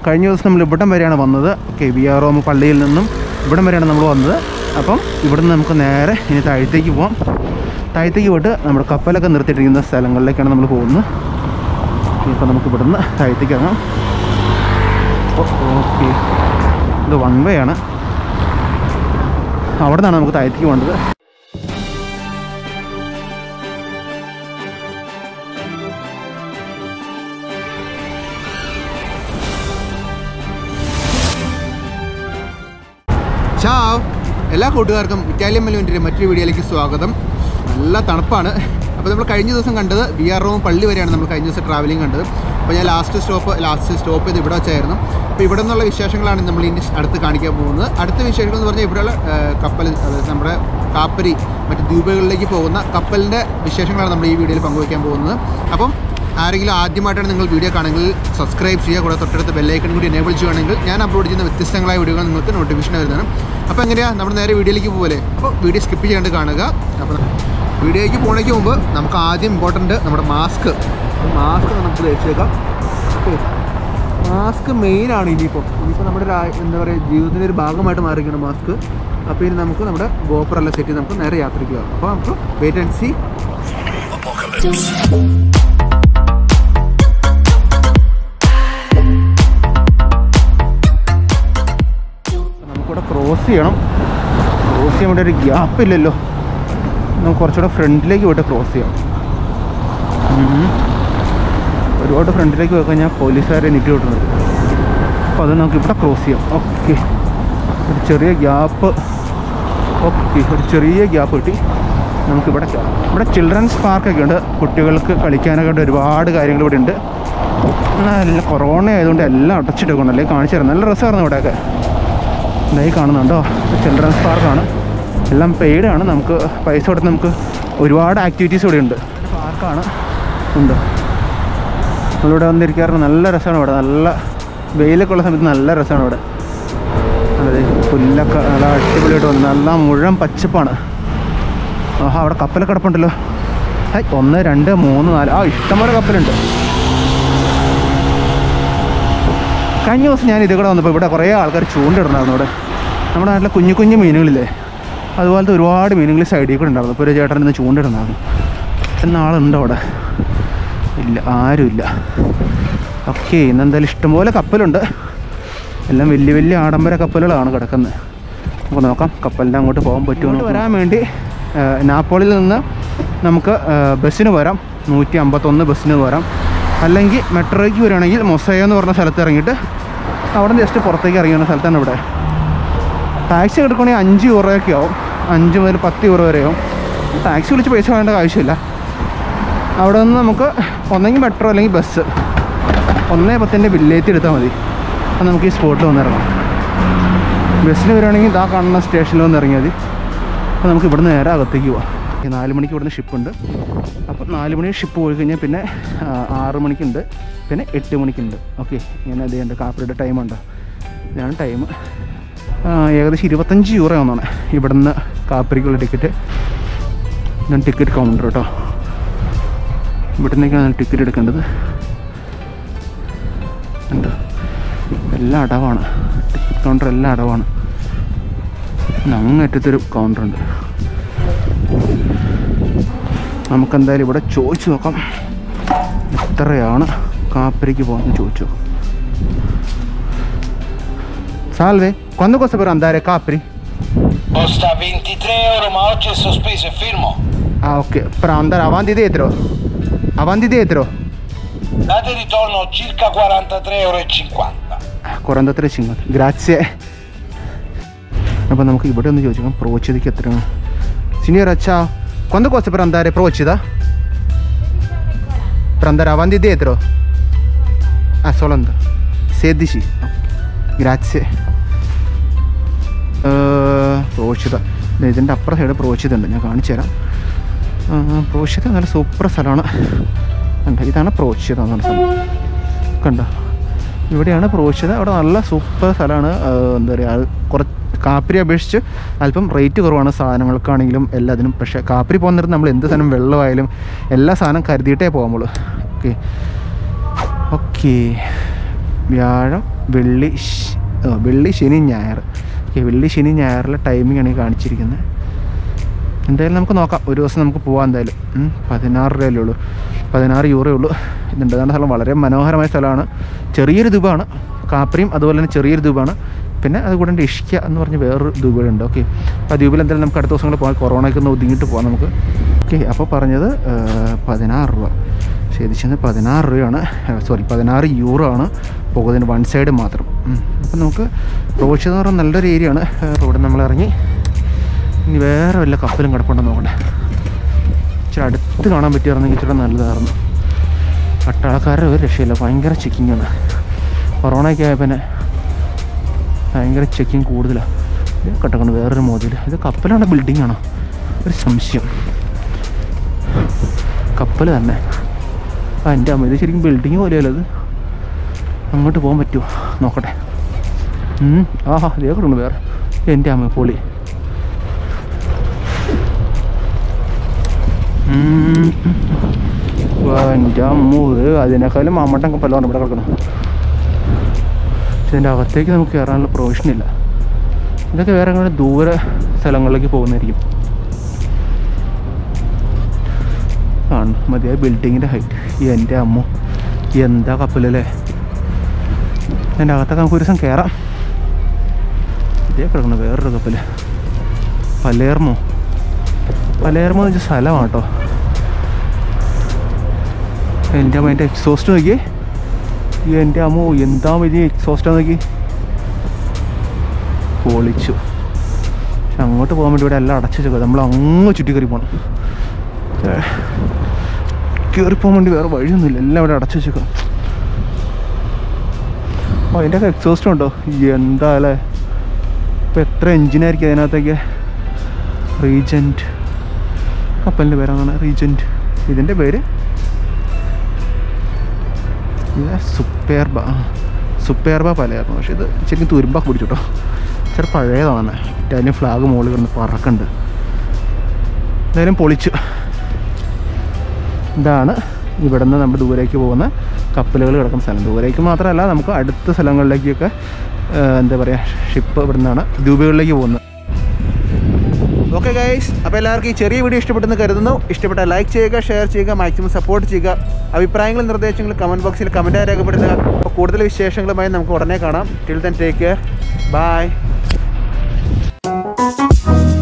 കഴിഞ്ഞ ദിവസം നമ്മൾ ഇവിടം വരെയാണ് വന്നത് ഓക്കെ ബി ആർ ഓം പള്ളിയിൽ നിന്നും ഇവിടം വരെയാണ് നമ്മൾ വന്നത് അപ്പം ഇവിടുന്ന് നമുക്ക് നേരെ ഇനി താഴത്തേക്ക് പോവാം താഴത്തേക്ക് പോയിട്ട് നമ്മുടെ കപ്പലൊക്കെ നിർത്തിയിട്ടിരിക്കുന്ന സ്ഥലങ്ങളിലേക്കാണ് നമ്മൾ പോകുന്നത് ഇപ്പം നമുക്ക് ഇവിടുന്ന് താഴത്തേക്ക് ഇറങ്ങാം ഓക്കെ ഇത് വൺ വേ ആണ് അവിടെ നിന്നാണ് നമുക്ക് താഴത്തേക്ക് പോകേണ്ടത് ചാവ് എല്ലാ കൂട്ടുകാർക്കും ഇറ്റാലിയൻ മെലുവിൻ്റെ മറ്റൊരു വീഡിയോയിലേക്ക് സ്വാഗതം നല്ല തണുപ്പാണ് അപ്പോൾ നമ്മൾ കഴിഞ്ഞ ദിവസം കണ്ടത് ബി ആർ റോം പള്ളി വരെയാണ് നമ്മൾ കഴിഞ്ഞ ദിവസം ട്രാവലിംഗ് കണ്ടത് അപ്പോൾ ഞാൻ ലാസ്റ്റ് സ്റ്റോപ്പ് ലാസ്റ്റ് സ്റ്റോപ്പ് ചെയ്ത് ഇവിടെ വെച്ചായിരുന്നു അപ്പോൾ ഇവിടെ നിന്നുള്ള വിശേഷങ്ങളാണ് നമ്മൾ ഇനി അടുത്ത് കാണിക്കാൻ പോകുന്നത് അടുത്ത വിശേഷങ്ങൾ എന്ന് പറഞ്ഞാൽ ഇവിടെയുള്ള ആ, കപ്പൽ അതായത് നമ്മുടെ കാപ്പരി മറ്റ് ദ്വീപുകളിലേക്ക് പോകുന്ന കപ്പലിൻ്റെ വിശേഷങ്ങളാണ് നമ്മൾ ഈ വീഡിയോയിൽ പങ്കുവയ്ക്കാൻ പോകുന്നത് അപ്പം ആരെങ്കിലും ആദ്യമായിട്ടാണ് നിങ്ങൾ വീഡിയോ കാണുമെങ്കിൽ സബ്സ്ക്രൈബ് ചെയ്യുക കൂടെ തൊട്ടടുത്ത് ബെല്ലൈക്കൺ കൂടി എനേബിൾ ചെയ്യുകയാണെങ്കിൽ ഞാൻ അപ്ലോഡ് ചെയ്യുന്ന വ്യത്യസ്തങ്ങളായ വീഡിയോകൾ നിങ്ങൾക്ക് നോട്ടിഫിക്കേഷൻ വരുന്നതാണ് അപ്പോൾ എങ്ങനെയാണ് നമ്മൾ നേരെ വീഡിയോയിലേക്ക് പോലെ അപ്പോൾ വീഡിയോ സ്കിപ്പ് ചെയ്യാണ്ട് കാണുക അപ്പോൾ വീഡിയോയ്ക്ക് പോണേക്ക് മുമ്പ് നമുക്ക് ആദ്യം ഇമ്പോർട്ടൻറ്റ് നമ്മുടെ മാസ്ക് മാസ്ക് നമുക്ക് ധരിച്ചേക്കാം ഓക്കെ മാസ്ക് മെയിനാണ് ഇനിയിപ്പോൾ ഇനിയിപ്പോൾ നമ്മുടെ ഒരു ആ- എന്താ പറയുക ജീവിതത്തിൻ്റെ ഒരു ഭാഗമായിട്ട് മാറിയിരിക്കണം മാസ്ക് അപ്പോൾ ഇനി നമുക്ക് നമ്മുടെ ഗോപ്പറെല്ലാം സെറ്റ് ചെയ്ത് നമുക്ക് നേരെ യാത്രയ്ക്ക് പോകാം അപ്പോൾ നമുക്ക് വെയിറ്റ് ആൻഡ് സി നമുക്കിവിടെ ക്രോസ് ചെയ്യണം ക്രോസ് ചെയ്യാൻ വേണ്ടി ഒരു ഗ്യാപ്പ് ഇല്ലല്ലോ നമുക്ക് കുറച്ചുകൂടെ ഫ്രണ്ടിലേക്ക് പോയിട്ട് ക്രോസ് ചെയ്യാം ഉം. ഒരുപാട് ഫ്രണ്ടിലേക്ക് പോയി കഴിഞ്ഞാൽ പോലീസുകാരെ നിറ്റ് കിട്ടുന്നത് അപ്പോൾ അത് നമുക്ക് ഇവിടെ ക്രോസ് ചെയ്യാം ഓക്കെ ഒരു ചെറിയ ഗ്യാപ്പ് ഓക്കെ ഒരു ചെറിയ ഗ്യാപ്പ് കിട്ടി നമുക്കിവിടെ കയറാം. ഇവിടെ ചിൽഡ്രൻസ് പാർക്കൊക്കെ ഉണ്ട് കുട്ടികൾക്ക് കളിക്കാനൊക്കെ ഉണ്ട് ഒരുപാട് കാര്യങ്ങൾ ഇവിടെ ഉണ്ട് നല്ല കൊറോണ ആയതുകൊണ്ട് എല്ലാം അടച്ചിട്ടേക്കണം അല്ലെങ്കിൽ കാണിച്ചു തരാം നല്ല രസമായിരുന്നു ഇവിടെയൊക്കെ ഇതായി കാണുന്നുണ്ടോ ചിൽഡ്രൻസ് പാർക്കാണ് എല്ലാം പെയ്ഡാണ് നമുക്ക് പൈസ കൊടുത്ത് നമുക്ക് ഒരുപാട് ആക്ടിവിറ്റീസ് ഇവിടെ ഉണ്ട് പാർക്കാണ് ഉണ്ട് നമ്മളിവിടെ വന്നിരിക്കാറുണ്ട് നല്ല രസമാണ് ഇവിടെ നല്ല വെയിലൊക്കെ ഉള്ള സമയത്ത് നല്ല രസമാണ് ഇവിടെ അതെ പുല്ലൊക്കെ നല്ല അടിപൊളിയായിട്ട് വന്നു നല്ല മുഴുവൻ പച്ചപ്പാണ് ആഹാ അവിടെ കപ്പലൊക്കെ കിടപ്പുണ്ടല്ലോ ഹൈ ഒന്ന് രണ്ട് മൂന്ന് നാല് ആ ഇഷ്ടംപോലെ കപ്പലുണ്ട് കഴിഞ്ഞ ദിവസം ഞാൻ ഇത് കൂടെ വന്നപ്പോൾ ഇവിടെ കുറേ ആൾക്കാർ ചൂണ്ടിടുന്നായിരുന്നു ഇവിടെ നമ്മുടെ നാട്ടിലെ കുഞ്ഞു കുഞ്ഞു മീനുകളില്ലേ അതുപോലത്തെ ഒരുപാട് മീനുകൾ സൈഡിൽ കൂടെ ഉണ്ടായിരുന്നു ഇപ്പോൾ ഒരു ചേട്ടൻ ഇന്ന് ചൂണ്ടിടുന്നായിരുന്നു എന്നാളുണ്ടോ അവിടെ ഇല്ല ആരുമില്ല ഓക്കെ ഇന്നെന്തായാലും ഇഷ്ടംപോലെ കപ്പലുണ്ട് എല്ലാം വലിയ വലിയ ആഡംബര കപ്പലുകളാണ് കിടക്കുന്നത് നമുക്ക് നോക്കാം കപ്പലിൻ്റെ അങ്ങോട്ട് പോകാൻ പറ്റുമോ വരാൻ വേണ്ടി ആ, നാപ്പോളിൽ നിന്ന് നമുക്ക് ആ, ബസ്സിന് വരാം നൂറ്റി അമ്പത്തൊന്ന് ബസ്സിന് വരാം അല്ലെങ്കിൽ മെട്രോയ്ക്ക് വരികയാണെങ്കിൽ മൊസയ എന്ന് പറഞ്ഞ സ്ഥലത്ത് ഇറങ്ങിയിട്ട് അവിടെ നിന്ന് ജസ്റ്റ് പുറത്തേക്ക് ഇറങ്ങിയ സ്ഥലത്താണ് ഇവിടെ ടാക്സി എടുക്കുകയാണെങ്കിൽ അഞ്ച് യൂറോയൊക്കെ ആവും അഞ്ച് മുതൽ പത്ത് യൂറോ വരെ ആവും ടാക്സി വിളിച്ച് പൈസ വേണ്ട ആവശ്യമില്ല അവിടെ നിന്ന് നമുക്ക് ഒന്നെങ്കിൽ മെട്രോ അല്ലെങ്കിൽ ബസ് ഒന്നേ പത്തിൻ്റെ ബില്ലേറ്റ് എടുത്താൽ മതി അപ്പം നമുക്ക് ഈ സ്പോട്ടിൽ വന്നിറങ്ങാം ബസ്സിന് വരികയാണെങ്കിൽ ഇതാ കാണുന്ന സ്റ്റേഷനിൽ വന്ന് ഇറങ്ങിയാൽ മതി അപ്പോൾ നമുക്ക് ഇവിടുന്ന് നേരെ അകത്തേക്ക് പോവാം ഈ നാല് മണിക്ക് ഇവിടുന്ന് ഷിപ്പുണ്ട് അപ്പോൾ നാല് മണി ഷിപ്പ് പോയി കഴിഞ്ഞാൽ പിന്നെ ആ, ആറ് മണിക്കുണ്ട് പിന്നെ എട്ട് മണിക്കുണ്ട് ഓക്കെ ഇങ്ങനെ ഇത് ഉണ്ട് കാപ്പിയുടെ ടൈമുണ്ട് ഇതാണ് ടൈം ഏകദേശം ഇരുപത്തഞ്ച് യൂറോ ഒന്നാണ് ഇവിടുന്ന് കാപ്പിരിക്കുള്ള ടിക്കറ്റ് ഇതാണ് ടിക്കറ്റ് കൗണ്ടർ കേട്ടോ ഇവിടെ നിന്നൊക്കെയാണ് ടിക്കറ്റ് എടുക്കേണ്ടത് ഉണ്ട് എല്ലാം അടവാണ് ടിക്കറ്റ് കൗണ്ടർ എല്ലാം അടവാണ് പിന്നെ അങ്ങറ്റത്തൊരു കൗണ്ടറുണ്ട് നമുക്കെന്തായാലും ഇവിടെ ചോദിച്ചു നോക്കാം എത്രയാണ് കാപ്പരിക്ക് പോകുന്നത് ചോദിച്ചു നോക്കാം സാൽവേ quando costa per andare a Capri? Costa 23 euro, ma oggi è sospeso, è fermo. Ah ok, per andare avanti dietro? Avanti dietro? Date di ritorno circa 43,50 euro. 43 50 ഗ്രാzie അപ്പോൾ നമുക്ക് ഇവിടെ ഒന്ന് ചോദിക്കാം പ്രോച്ചിതയ്ക്ക് എത്രയാണ് സിനിയർ അച്ഛാ quando costa per andare Procida? Per andare avanti e dietro? Ah, solo andare. 16. Grazie. പ്രോഷിത ഇതിൻ്റെ അപ്പുറം side പ്രോഷിത ഉണ്ട് ഞാൻ കാണിച്ചു തരാം ആ, പ്രോഷിത നല്ല സൂപ്പർ സ്ഥലമാണ് കണ്ടോ ഇതാണ് പ്രോഷിത എന്ന് പറഞ്ഞ സ്ഥലം കണ്ടോ ഇവിടെയാണ് പ്രോഷിത അവിടെ നല്ല സൂപ്പർ സ്ഥലമാണ് ആ, എന്താ പറയുക കുറച്ച് കാപ്പിരി അപേക്ഷിച്ച് അല്പം റേറ്റ് കുറവാണ് സാധനങ്ങൾക്കാണെങ്കിലും എല്ലാത്തിനും പക്ഷേ കാപ്പിരി പോകുന്നിടത്ത് നമ്മൾ എന്ത് സാധനം വെള്ളമായാലും എല്ലാ സാധനം കരുതിയിട്ടേ പോകുമ്പോൾ ഓക്കെ ഓക്കെ വ്യാഴം വെള്ളി ശ- ഓ, വെള്ളി ശനി ഞായർ ഓക്കെ വെള്ളി ശനി ഞായറിലെ ടൈമിംഗ് ആണ് ഈ കാണിച്ചിരിക്കുന്നത് എന്തായാലും നമുക്ക് നോക്കാം ഒരു ദിവസം നമുക്ക് പോകാം എന്തായാലും ഉം, പതിനാറ് രൂപയല്ലേ ഉള്ളൂ പതിനാറ് യൂറോ ഉള്ളൂ ഇതുണ്ട് അതാണ് സ്ഥലം വളരെ മനോഹരമായ സ്ഥലമാണ് ചെറിയൊരു ദ്വീപാണ് കാപ്രിയും അതുപോലെ തന്നെ ചെറിയൊരു ദ്വീപാണ് പിന്നെ അതുകൂടെ ഇഷ്ക എന്ന് പറഞ്ഞ് വേറൊരു ദ്വീപുകളുണ്ട് ഓക്കെ ആ ദ്വീപിൽ എന്തായാലും നമുക്ക് അടുത്ത ദിവസങ്ങളിൽ പോകാം കൊറോണയ്ക്ക് ഒന്ന് ഒതുങ്ങിയിട്ട് പോകാം നമുക്ക് ഓക്കെ അപ്പോൾ പറഞ്ഞത് ആ, പതിനാറ് രൂപ ശരിച്ചെന്ന് പതിനാറ് രൂപയാണ് സോറി പതിനാറ് യൂറോ ആണ് പോകുന്നതിന് വൺ സൈഡ് മാത്രം അപ്പം നമുക്ക് റോഡ് എന്ന് പറഞ്ഞാൽ നല്ലൊരു ഏരിയ ആണ് റോഡിൽ നമ്മൾ ഇറങ്ങി ഇനി വേറെ വല്ല കപ്പലും കിടപ്പുണ്ടെന്ന് നോക്കട്ടെ ഇച്ചിരി അടുത്ത് കാണാൻ പറ്റിയായിരുന്നെങ്കിൽ ഇച്ചിരി നല്ലതായിരുന്നു പട്ടാളക്കാരുടെ ഒരു രക്ഷയില്ല ഭയങ്കര ചെക്കിങ്ങാണ് കൊറോണയൊക്കെ ആയ പിന്നെ ഭയങ്കര ചെക്കിങ് കൂടുതലാണ് ഇത് കിടക്കണം വേറൊരു മോതിൽ ഇത് കപ്പലാണോ ബിൽഡിംഗ് ആണോ ഒരു സംശയം കപ്പൽ തന്നെ ആ എൻ്റെ അമ്മ ഇത് ശരിക്കും ബിൽഡിങ് പോലെയല്ല ഇത് അങ്ങോട്ട് പോകാൻ പറ്റുമോ നോക്കട്ടെ ഉം, ആഹാ ഇതേ കിടക്കണം വേറെ എൻ്റെ അമ്മ പൊളി ഉം. വാ, എൻ്റെ അമ്മൂ ഇത് അതിനേക്കാളും മമ്മട്ടൻ കപ്പലാണ് ഇവിടെ കിടക്കണം പക്ഷെ ഇതിൻ്റെ അകത്തേക്ക് നമുക്ക് കയറാനുള്ള പ്രൊവിഷൻ ഇല്ല ഇതൊക്കെ വേറെ എങ്ങനെ ദൂരെ സ്ഥലങ്ങളിലേക്ക് പോകുന്നതായിരിക്കും ആണ് മതിയായ ബിൽഡിങ്ങിൻ്റെ ഹൈറ്റ് ഈ എൻ്റെ അമ്മ എന്താ കപ്പലല്ലേ അതിൻ്റെ അകത്തൊക്കെ നമുക്ക് ഒരു ദിവസം കയറാം ഇതേ കിടക്കണം വേറൊരു കപ്പൽ പലേർമോ പലേർമോ എന്ന് വെച്ച സ്ഥലമാണ് കേട്ടോ എൻ്റെ അമ്മ എൻ്റെ എക്സോസ്റ്റ് നോക്കിയേ ഈ എൻ്റെ അമ്മോ എന്താ വലിയ എക്സോസ്റ്റാ നോക്കി പൊളിച്ചു പക്ഷെ അങ്ങോട്ട് പോകാൻ വേണ്ടി ഇവിടെ എല്ലാം അടച്ചു വെച്ചേക്കുക നമ്മൾ അങ്ങ് ചുറ്റി കയറി പോകണം കയറി പോകാൻ വേണ്ടി വേറെ വഴിയൊന്നുമില്ല എല്ലാം ഇവിടെ അടച്ചു വെച്ചേക്കുക ഓ അതിൻ്റെയൊക്കെ എക്സോസ്റ്റ് ഉണ്ടോ എന്താ അല്ലേ ഇപ്പം എത്ര എഞ്ചിനായിരിക്കും അതിനകത്തേക്ക് റീജൻറ്റ് കപ്പലിൻ്റെ പേരാണ് റീജൻറ്റ് ഇതിൻ്റെ പേര് ഇത് സുപ്പേർബ സുപ്പേർബ പലയായിരുന്നു പക്ഷേ ഇത് ശരിക്കും തുരുമ്പൊക്കെ പിടിച്ചു കേട്ടോ ഇച്ചിരി പഴയതാണ് ഇറ്റാലിയൻ ഫ്ലാഗ് മുകളിൽ കിടന്ന് പറക്കുന്നുണ്ട് എന്തായാലും പൊളിച്ചു ഇതാണ് ഇവിടെ നിന്ന് നമ്മൾ ദൂരേക്ക് പോകുന്ന കപ്പലുകൾ കിടക്കുന്ന സ്ഥലം ദൂരേക്ക് മാത്രമല്ല നമുക്ക് അടുത്ത സ്ഥലങ്ങളിലേക്കൊക്കെ ആ, എന്താ പറയുക ഷിപ്പ് ഇവിടെ നിന്നാണ് ദ്വീപുകളിലേക്ക് പോകുന്നത് ഓക്കെ ഗൈസ് അപ്പോൾ എല്ലാവർക്കും ഈ ചെറിയ വീഡിയോ ഇഷ്ടപ്പെട്ടെന്ന് കരുതുന്നു ഇഷ്ടപ്പെട്ടാൽ ലൈക്ക് ചെയ്യുക ഷെയർ ചെയ്യുക മാക്സിമം സപ്പോർട്ട് ചെയ്യുക അഭിപ്രായങ്ങളും നിർദ്ദേശങ്ങളും കമൻറ്റ് ബോക്സിൽ കമൻറ്റായി രേഖപ്പെടുത്തുക അപ്പോൾ കൂടുതൽ വിശേഷങ്ങളുമായി നമുക്ക് ഉടനെ കാണാം till then take care by